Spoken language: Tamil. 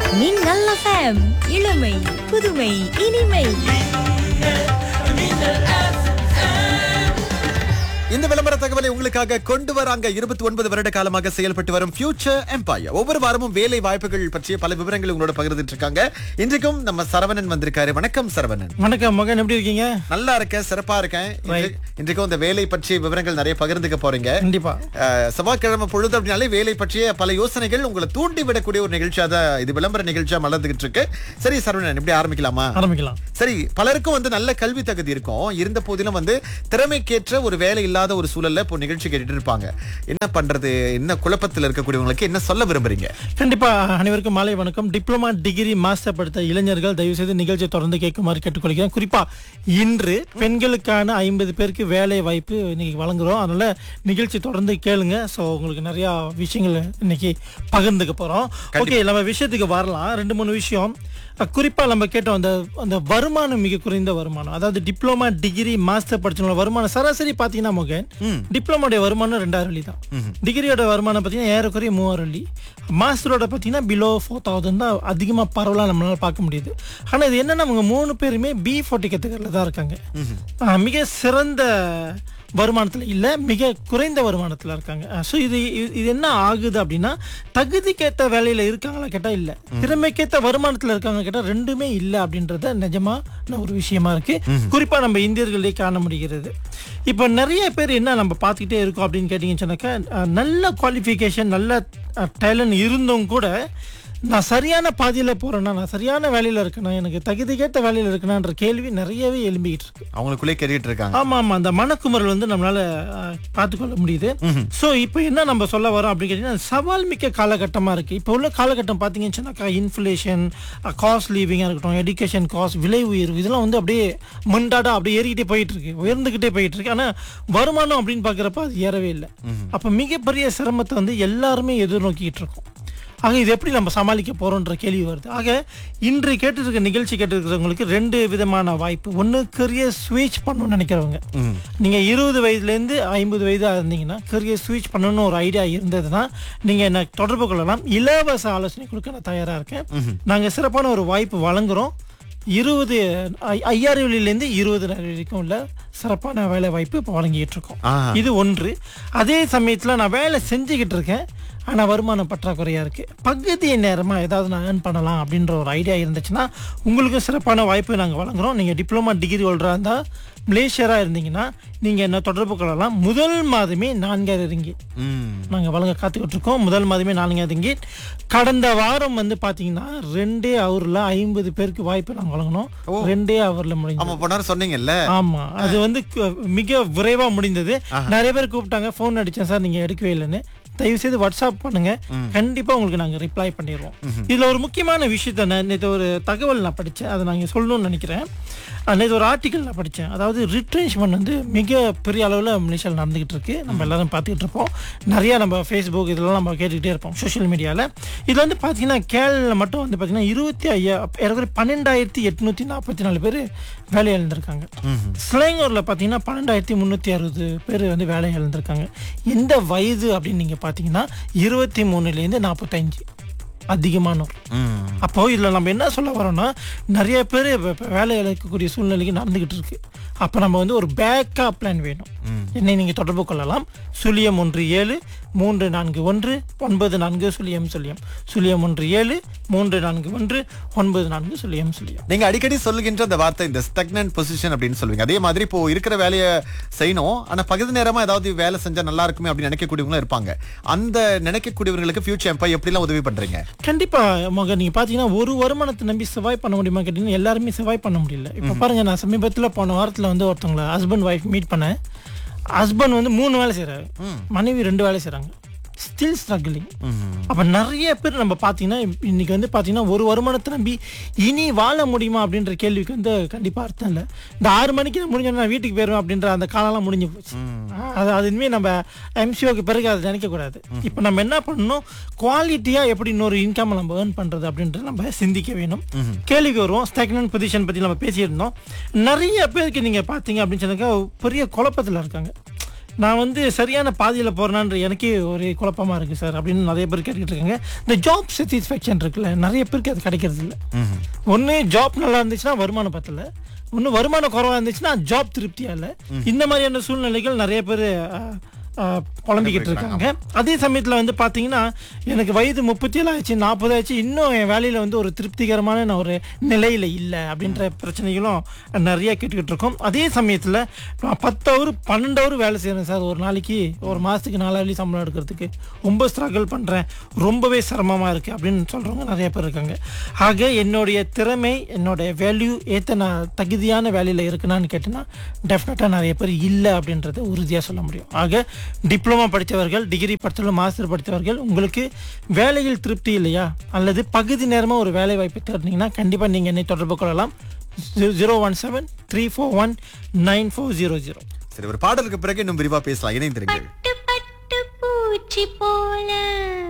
மின்னல் எஃப்எம் இளமை புதுமை இனிமை இந்த விளம்பர தகவலை உங்களுக்காக கொண்டு வராங்க இருபத்தி ஒன்பது வருட காலமாக செயல்பட்டு வரும் ஃபியூச்சர் எம்பையர் ஒவ்வொரு வாரமும் வேலை வாய்ப்புகள் பற்றிய பல விவரங்களை உங்களோட பகிர்ந்துட்டு இருக்காங்க இன்றைக்கும் நம்ம சரவணன் வந்திருக்காரு வணக்கம் சரவணன் வணக்கம் மகன் எப்படி இருக்கீங்க நல்லா இருக்கேன் சிறப்பா இருக்கேன் இன்று- இன்றைக்கும் இந்த வேலை பற்றிய விவரங்கள் நிறைய பகிர்ந்துக்க போறீங்க கண்டிப்பா அஹ், செவ்வாய்க்கிழமை பொழுது அப்படின்னாலே வேலை பற்றிய பல யோசனைகள் உங்களை தூண்டி விடக்கூடிய ஒரு நிகழ்ச்சியா தான் இது விளம்பர நிகழ்ச்சியா மலர்ந்துகிட்டு இருக்கு சரி சரவணன் இப்படி ஆரம்பிக்கலாமா ஆரம்பிக்கலாம் சரி பலருக்கும் வந்து நல்ல கல்வி தகுதி இருக்கும் இருந்த போதிலும் வந்து திறமைக்கேற்ற ஒரு வேலை இல்லாத ஒரு சூழல்ல இப்போ நிகழ்ச்சி கேட்டுட்டு இருப்பாங்க என்ன பண்றது என்ன குழப்பத்தில் இருக்கக்கூடியவங்களுக்கு என்ன சொல்ல விரும்புறீங்க கண்டிப்பா அனைவருக்கும் மாலை வணக்கம் டிப்ளமா டிகிரி மாஸ்டர் படித்த இளைஞர்கள் தயவு செய்து நிகழ்ச்சியை தொடர்ந்து கேட்குமாறு கேட்டுக்கொள்கிறேன் குறிப்பா இன்று பெண்களுக்கான ஐம்பது பேருக்கு வேலை வாய்ப்பு இன்னைக்கு வழங்குறோம் அதனால நிகழ்ச்சி தொடர்ந்து கேளுங்க ஸோ உங்களுக்கு நிறைய விஷயங்கள் இன்னைக்கு பகிர்ந்துக்க போறோம் ஓகே நம்ம விஷயத்துக்கு வரலாம் ரெண்டு மூணு விஷயம் அஹ், குறிப்பா நம்ம கேட்டோம் அந்த அந்த வருமானம் மிக குறைந்த வருமானம் அதாவது டிப்ளமா டிகிரி மாஸ்டர் படிச்சவங்களோட வருமானம் சராசரி பாத்தீங்கன்னா மகன் டிப்ளமோடைய வருமானம் ரெண்டாயிரம் வழி தான் டிகிரியோட வருமானம் பார்த்தீங்கன்னா ஏறக்குறைய மூவாயிரம் வழி மாஸ்டரோட பார்த்தீங்கன்னா பிலோ ஃபோர் தௌசண்ட் தான் அதிகமாக பரவலாக நம்மளால பார்க்க முடியுது ஆனால் இது என்னன்னா அவங்க மூணு பேருமே பி ஃபோர்ட்டி கேட்டகரியில் தான் இருக்காங்க ஆஹ் மிக சிறந்த வருமானத்தில் இல்லை மிக குறைந்த வருமானத்தில் இருக்காங்க ஸோ இது இது- இது என்ன ஆகுது அப்படின்னா தகுதிக்கேற்ற வேலையில் இருக்காங்களா கேட்டால் இல்லை திறமைக்கேற்ற வருமானத்தில் இருக்காங்க கேட்டால் ரெண்டுமே இல்லை அப்படின்றத நிஜமான ஒரு விஷயமா இருக்கு குறிப்பாக நம்ம இந்தியர்களே காண முடிகிறது இப்போ நிறைய பேர் என்ன நம்ம பார்த்துக்கிட்டே இருக்கோம் அப்படின்னு கேட்டிங்கன்னு சொன்னாக்கா அஹ், நல்ல குவாலிஃபிகேஷன் நல்ல டேலண்ட் இருந்தும் கூட நான் சரியான பாதையில் போறேன்னா நான் சரியான வேலையில் இருக்கேனா எனக்கு தகுதிக்கேற்ற வேலையில் இருக்கணான்ற கேள்வி நிறையவே எழும்பிக்கிட்டு இருக்கு அவங்களுக்குள்ளே கேட்டுட்டு இருக்காங்க ஆமா ஆமா அந்த மனக்குமரல் வந்து நம்மளால அஹ், பார்த்துக்கொள்ள முடியுது சோ இப்போ என்ன நம்ம சொல்ல வரோம் அப்படின்னு கேட்டீங்கன்னா சவால் மிக்க காலகட்டமா இருக்கு இப்போ உள்ள காலகட்டம் பார்த்தீங்கன்னு சொன்னாக்கா இன்ஃப்ளேஷன் காஸ்ட் லீவிங்காக இருக்கட்டும் எஜுகேஷன் காஸ்ட் விலை உயர்வு இதெல்லாம் வந்து அப்படியே மண்டாடா அப்படியே ஏறிக்கிட்டே போயிட்டு இருக்கு உயர்ந்துகிட்டே போயிட்டு இருக்கு ஆனா வருமானம் அப்படின்னு பார்க்குறப்ப அது ஏறவே இல்லை அப்போ மிகப்பெரிய சிரமத்தை வந்து எல்லாருமே எதிர்நோக்கிட்டு இருக்கோம் ஆக இது எப்படி நம்ம சமாளிக்க போறோன்ற கேள்வி வருது ஆக இன்று கேட்டிருக்க நிகழ்ச்சி கேட்டிருக்கிறவங்களுக்கு ரெண்டு விதமான வாய்ப்பு ஒன்று கரியர் ஸ்விட்ச் பண்ணணும்னு நினைக்கிறவங்க நீங்க இருபது வயதுலேருந்து ஐம்பது வயதா இருந்தீங்கன்னா கரியர் ஸ்விட்ச் பண்ணணும்னு ஒரு ஐடியா இருந்ததுன்னா நீங்க என்ன தொடர்பு கொள்ளலாம் இலவச ஆலோசனை கொடுக்க நான் தயாரா இருக்கேன் நாங்க சிறப்பான ஒரு வாய்ப்பு வழங்குறோம் இருபது ஐ- ஐயாயிரம் வழியிலேருந்து இருபது வரைக்கும் உள்ள சிறப்பான வேலை வாய்ப்பு இப்போ வழங்கிட்டு இருக்கோம் ஆஹா. இது ஒன்று அதே சமயத்தில் நான் வேலை செஞ்சுக்கிட்டு இருக்கேன் ஆனால் வருமானம் பற்றாக்குறையாக இருக்குது பகுதி நேரமாக ஏதாவது நான் ஏர்ன் பண்ணலாம் அப்படின்ற ஒரு ஐடியா இருந்துச்சுன்னா உங்களுக்கும் சிறப்பான வாய்ப்பு நாங்கள் வழங்குறோம் நீங்கள் டிப்ளமா டிகிரி ஹோல்டராக இருந்தால் மலேசியராக இருந்தீங்கன்னா நீங்கள் என்ன தொடர்பு கொள்ளலாம் முதல் மாதமே நான்காயிரம் ரிங்கிட் ம். நாங்கள் வழங்க காத்துக்கிட்டு இருக்கோம் முதல் மாதமே நான்காயிரம் ரிங்கிட் கடந்த வாரம் வந்து பார்த்தீங்கன்னா ரெண்டே ஹவரில் ஐம்பது பேருக்கு வாய்ப்பு நாங்கள் வழங்கினோம் ரெண்டே ஹவரில் முடிஞ்சு ஆமா போனாரு சொன்னீங்கல்ல ஆமா அது வந்து கு- மிக விரைவா முடிந்தது நிறைய பேர் கூப்பிட்டாங்க ஃபோன் அடிச்சேன் சார் நீங்க எடுக்கவே இல்லைன்னு தயவு செய்து வாட்ஸ்அப் பண்ணுங்க கண்டிப்பா உங்களுக்கு நாங்க ரிப்ளை பண்ணிடுவோம் இதுல ஒரு முக்கியமான விஷயத்த நான் நேற்று ஒரு தகவல் நான் படிச்சேன் அதை நாங்க சொல்லணும்னு நினைக்கிறேன் அஹ் நேற்று ஒரு ஆர்டிக்கல் நான் படித்தேன் அதாவது ரிட்ரென்ச்மெண்ட் வந்து மிக பெரிய அளவில் மலேசியாவில் நடந்துகிட்டு இருக்கு நம்ம எல்லாரும் பார்த்துக்கிட்டு இருப்போம் நிறைய நம்ம ஃபேஸ்புக் இதெல்லாம் நம்ம கேட்டுக்கிட்டே இருப்போம் சோஷியல் மீடியாவில் இது வந்து பார்த்தீங்கன்னா கேரளில் மட்டும் வந்து பார்த்தீங்கன்னா இருபத்தி ஐயா ஏறக்குறைய பன்னெண்டாயிரத்தி எட்நூற்றி நாற்பத்தி நாலு பேர் வேலை இழந்திருக்காங்க ஸ்லேங்கூரில் பார்த்தீங்கன்னா பன்னெண்டாயிரத்தி முந்நூற்றி அறுபது பேர் வந்து வேலை இழந்திருக்காங்க எந்த வயது அப்படின்னு நீங்கள் பார்த்தீங்கன்னா இருபத்தி மூணுலேருந்து நாற்பத்தஞ்சு அதிகமானோர் ம். அப்போ இதில் நம்ம என்ன சொல்ல வரோம்னா நிறைய பேர் இப்ப- இப்ப வேலை இழக்கக்கூடிய சூழ்நிலைக்கு நடந்துகிட்டு இருக்கு அப்போ நம்ம வந்து ஒரு பேக்கப் பிளான் வேணும் என்னை நீங்கள் தொடர்பு கொள்ளலாம் சுழியம் ஒன்று ஏழு மூன்று நான்கு ஒன்று ஒன்பது நான்கு சுழியம் சுழியம் சுழியம் ஒன்று ஏழு மூன்று நான்கு ஒன்று ஒன்பது நான்கு சுழியம் சுழியம் நீங்க அடிக்கடி சொல்லுகின்ற அந்த வார்த்தை இந்த ஸ்டக்னன்ட் பொசிஷன் அப்படின்னு சொல்லுவீங்க அதே மாதிரி இப்போ இருக்கிற வேலையை செய்யணும் ஆனா பகுதி நேரமா ஏதாவது வேலை செஞ்சா நல்லா இருக்குமே அப்படின்னு நினைக்கக்கூடியவங்களும் இருப்பாங்க அந்த நினைக்கக்கூடியவர்களுக்கு ஃபியூச்சர் எம்பை எப்படிலாம் உதவி பண்றீங்க கண்டிப்பா மக நீங்க பாத்தீங்கன்னா ஒரு வருமானத்தை நம்பி சர்வைவ் பண்ண முடியுமா கேட்டீங்கன்னா எல்லாருமே சர்வைவ் பண்ண முடியல இப்ப பாருங்க நான் சமீபத்துல போன வாரத்துல வந்து ஒருத்தவங்கள ஹஸ்பண்ட் ஒய்ஃப் மீட் பண்ணேன் ஹஸ்பண்ட் வந்து மூணு வேலை செய்றாரு மனைவி ரெண்டு வேலை செய்றாங்க ஸ்டில் ஸ்ட்ரகிளிங் அப்ப நிறைய பேர் நம்ம பாத்தீங்கன்னா இன்னைக்கு வந்து பாத்தீங்கன்னா ஒரு வருமானத்தை நம்பி இனி வாழ முடியுமா அப்படின்ற கேள்விக்கு வந்து கண்டிப்பா அர்த்தம் இல்லை இந்த ஆறு மணிக்கு நான் முடிஞ்சோன்னா நான் வீட்டுக்கு போயிருவேன் அப்படின்ற அந்த காலம்லாம் முடிஞ்சு போச்சு அது அது இனிமே நம்ம எம்சிஓக்கு பிறகு அதை நினைக்க கூடாது இப்போ நம்ம என்ன பண்ணணும் குவாலிட்டியா எப்படி இன்னொரு இன்கம் நம்ம ஏர்ன் பண்றது அப்படின்றத நம்ம சிந்திக்க வேணும் கேள்விக்கு வருவோம் ஸ்டெக்னன் பொசிஷன் பத்தி நம்ம பேசியிருந்தோம் நிறைய பேருக்கு நீங்க பாத்தீங்க அப்படின்னு சொன்னாக்கா பெரிய குழப்பத்துல இருக்காங்க நான் வந்து சரியான பாதையில் போகிறேனான்ற எனக்கே ஒரு குழப்பமா இருக்கு சார் அப்படின்னு நிறைய பேர் கேட்டுக்கிட்டு இருக்காங்க இந்த ஜாப் சாட்டிஸ்ஃபேக்ஷன் இருக்குல்ல நிறைய பேருக்கு அது கிடைக்கிறது இல்லை ஒன்று ஜாப் நல்லா இருந்துச்சுன்னா வருமானம் பத்தல ஒன்று வருமானம் குறவா இருந்துச்சுன்னா ஜாப் திருப்தியா இல்லை இந்த மாதிரியான சூழ்நிலைகள் நிறைய பேர் புலம்பிக்கிட்டு இருக்காங்க அதே சமயத்தில் வந்து பார்த்தீங்கன்னா எனக்கு வயது முப்பத்தி ஏழு ஆச்சு நாற்பது ஆச்சு இன்னும் என் வேலையில் வந்து ஒரு திருப்திகரமான நான் ஒரு நிலையில் இல்லை அப்படின்ற பிரச்சனைகளும் நிறைய கேட்டுக்கிட்டு இருக்கோம் அதே சமயத்தில் நான் பத்து ஹவர் பன்னெண்டு ஹவர் வேலை செய்கிறேன் சார் ஒரு நாளைக்கு ஒரு மாதத்துக்கு நாலாவது சம்பளம் எடுக்கிறதுக்கு ரொம்ப ஸ்ட்ரகிள் பண்ணுறேன் ரொம்பவே சிரமமாக இருக்குது அப்படின்னு சொல்கிறவங்க நிறைய பேர் இருக்காங்க ஆக என்னுடைய திறமை என்னுடைய வேல்யூ ஏற்ற நான் தகுதியான வேலையில் இருக்குனான்னு கேட்டேன்னா டெஃபினட்டாக நிறைய பேர் இல்லை அப்படின்றத உறுதியாக சொல்ல முடியும் ஆக டிப்ளமா படித்தவர்கள் டிகிரி படித்தவர்கள் மாஸ்டர் படித்தவர்கள் உங்களுக்கு வேலையில் திருப்தி இல்லையா அல்லது பகுதி நேரமாக ஒரு வேலை வாய்ப்பு தேடினீங்கன்னா கண்டிப்பாக நீங்கள் என்னை தொடர்பு கொள்ளலாம் zero one seven three four one nine four zero zero சரி ஒரு பாடலுக்கு பிறகு இன்னும் விரிவா பேசலாம் இணைந்திருங்கள் பட்டு பட்டு பூச்சி போல